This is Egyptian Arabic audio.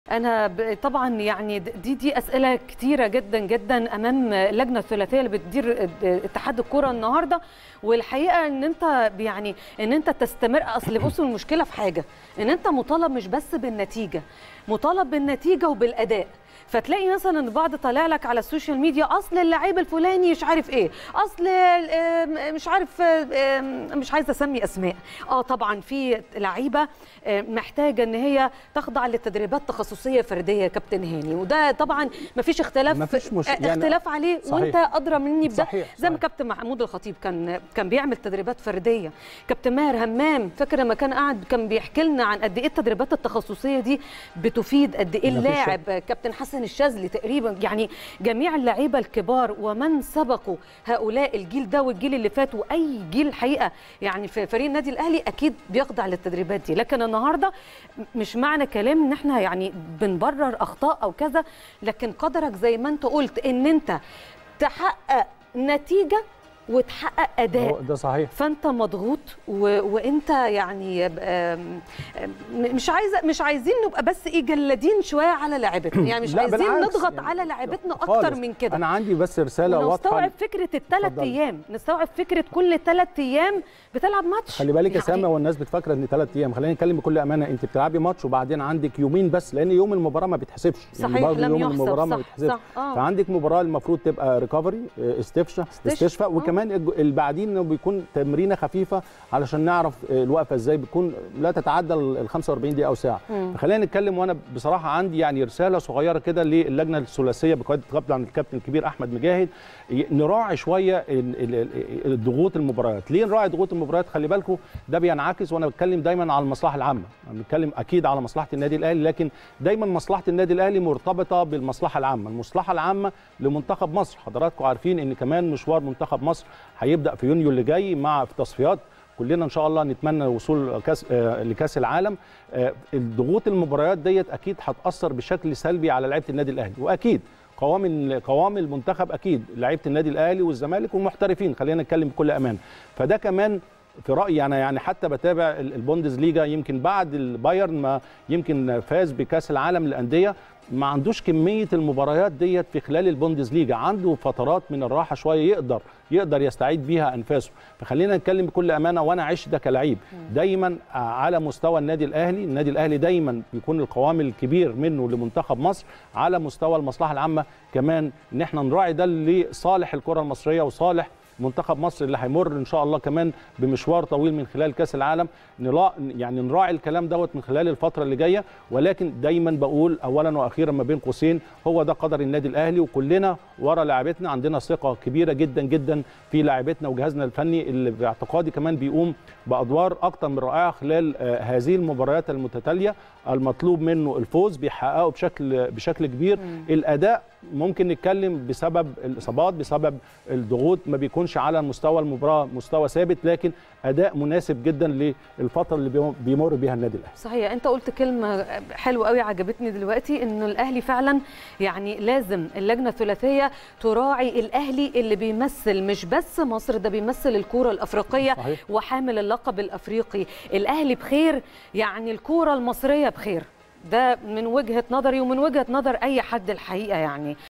انا ب- طبعا يعني دي دي اسئله كتيره جدا جدا امام اللجنه الثلاثيه اللي بتدير اتحاد الكره النهارده والحقيقه ان انت يعني ان انت تستمر اصل بص المشكله في حاجه ان انت مطالب مش بس بالنتيجه مطالب بالنتيجه وبالاداء فتلاقي مثلا البعض طالع لك على السوشيال ميديا اصل اللعيب الفلاني مش عارف ايه اصل آم، مش عارف آم، مش عايزه اسمي اسماء اه طبعا في لعيبه آم، محتاجه ان هي تخضع لتدريبات تخصصيه فرديه يا كابتن هاني وده طبعا ما فيش اختلاف مفيش مش- آه، يعني- اختلاف عليه صحيح. وانت ادرى مني بده صحيح، زي ما صحيح. كابتن محمود الخطيب كان كان بيعمل تدريبات فرديه كابتن ماهر همام فاكر لما كان قاعد كان بيحكي لنا عن قد ايه التدريبات التخصصيه دي بتفيد قد ايه مفيش شك. اللاعب كابتن حسن الشاذلي تقريبا يعني جميع اللعيبه الكبار ومن سبقوا هؤلاء الجيل ده والجيل اللي فات واي جيل الحقيقه يعني في فريق النادي الاهلي اكيد بيخضع للتدريبات دي لكن النهارده مش معنى كلام ان احنا يعني بنبرر اخطاء او كذا لكن قدرك زي ما انت قلت ان انت تحقق نتيجه وتحقق اداء هو ده صحيح فانت مضغوط و... وانت يعني آم، آم، مش عايزه مش عايزين نبقى بس ايه جلادين شويه على لعبتنا يعني مش لا، عايزين بالعكس، نضغط يعني على لعبتنا اكتر خالص. من كده انا عندي بس رساله واضحه ونستوعب فكره الثلاث اتفضلي. ايام نستوعب فكره كل ثلاث ايام بتلعب ماتش خلي بالك يا يعني سامه والناس بتفكر ان ثلاث ايام خلينا نتكلم بكل امانه انت بتلعبي ماتش وبعدين عندك يومين بس لان يوم المباراه ما بيتحسبش صحيح، برضه لم يوم يحسب، المباراه ما صح، بيتحسبش صح، آه. فعندك مباراه المفروض تبقى ريكفري استشفاء استشفاء، استشفاء آه. وكمان الج- اللي بعدين إنه بيكون تمرينه خفيفه علشان نعرف آه، الوقفه ازاي بتكون لا تتعدى ال 45 دقيقه او ساعه مم. فخلينا نتكلم وانا بصراحه عندي يعني رساله صغيره كده للجنه الثلاثيه بقياده طبعا الكابتن الكبير احمد مجاهد ي- نراعي شويه ال- ال- ال- الضغوط المباريات ليه نراعي ضغوط المباريات خلي بالكم ده بينعكس وانا بتكلم دايما على المصلحه العامه انا بتكلم اكيد على مصلحه النادي الاهلي لكن دايما مصلحه النادي الاهلي مرتبطه بالمصلحه العامه المصلحه العامه لمنتخب مصر حضراتكم عارفين ان كمان مشوار منتخب مصر هيبدا في يونيو اللي جاي مع في تصفيات كلنا ان شاء الله نتمنى وصول كاس آه، لكاس العالم آه، الضغوط المباريات ديت اكيد هتاثر بشكل سلبي على لعيبه النادي الاهلي واكيد قوام ال- قوام المنتخب اكيد لعيبه النادي الاهلي والزمالك والمحترفين خلينا نتكلم بكل امان فده كمان في رايي انا يعني حتى بتابع ال- البوندز ليجا يمكن بعد البايرن ما يمكن فاز بكاس العالم للانديه ما عندوش كميه المباريات ديت في خلال البوندز ليجا عنده فترات من الراحه شويه يقدر يقدر يستعيد بيها انفاسه فخلينا نتكلم بكل امانه وانا عشت ده كلعيب دايما على مستوى النادي الاهلي النادي الاهلي دايما بيكون القوام الكبير منه لمنتخب مصر على مستوى المصلحه العامه كمان ان احنا نراعي ده لصالح الكره المصريه وصالح منتخب مصر اللي هيمر ان شاء الله كمان بمشوار طويل من خلال كاس العالم نلا يعني نراعي الكلام دوت من خلال الفتره اللي جايه ولكن دايما بقول اولا واخيرا ما بين قوسين هو ده قدر النادي الاهلي وكلنا ورا لاعبتنا عندنا ثقه كبيره جدا جدا في لاعبتنا وجهازنا الفني اللي باعتقادي كمان بيقوم بادوار اكتر من رائعه خلال آه، هذه المباريات المتتاليه المطلوب منه الفوز بيحققه بشكل بشكل كبير الاداء ممكن نتكلم بسبب الاصابات بسبب الضغوط ما بيكونش على مستوى المباراه مستوى ثابت لكن اداء مناسب جدا للفتره اللي بيم- بيمر بيها النادي الاهلي صحيح انت قلت كلمه حلوه قوي عجبتني دلوقتي انه الاهلي فعلا يعني لازم اللجنه الثلاثيه تراعي الاهلي اللي بيمثل مش بس مصر ده بيمثل الكوره الافريقيه صحيح. وحامل اللقب الافريقي الاهلي بخير يعني الكوره المصريه بخير ده من وجهه نظري ومن وجهه نظر اي حد الحقيقه يعني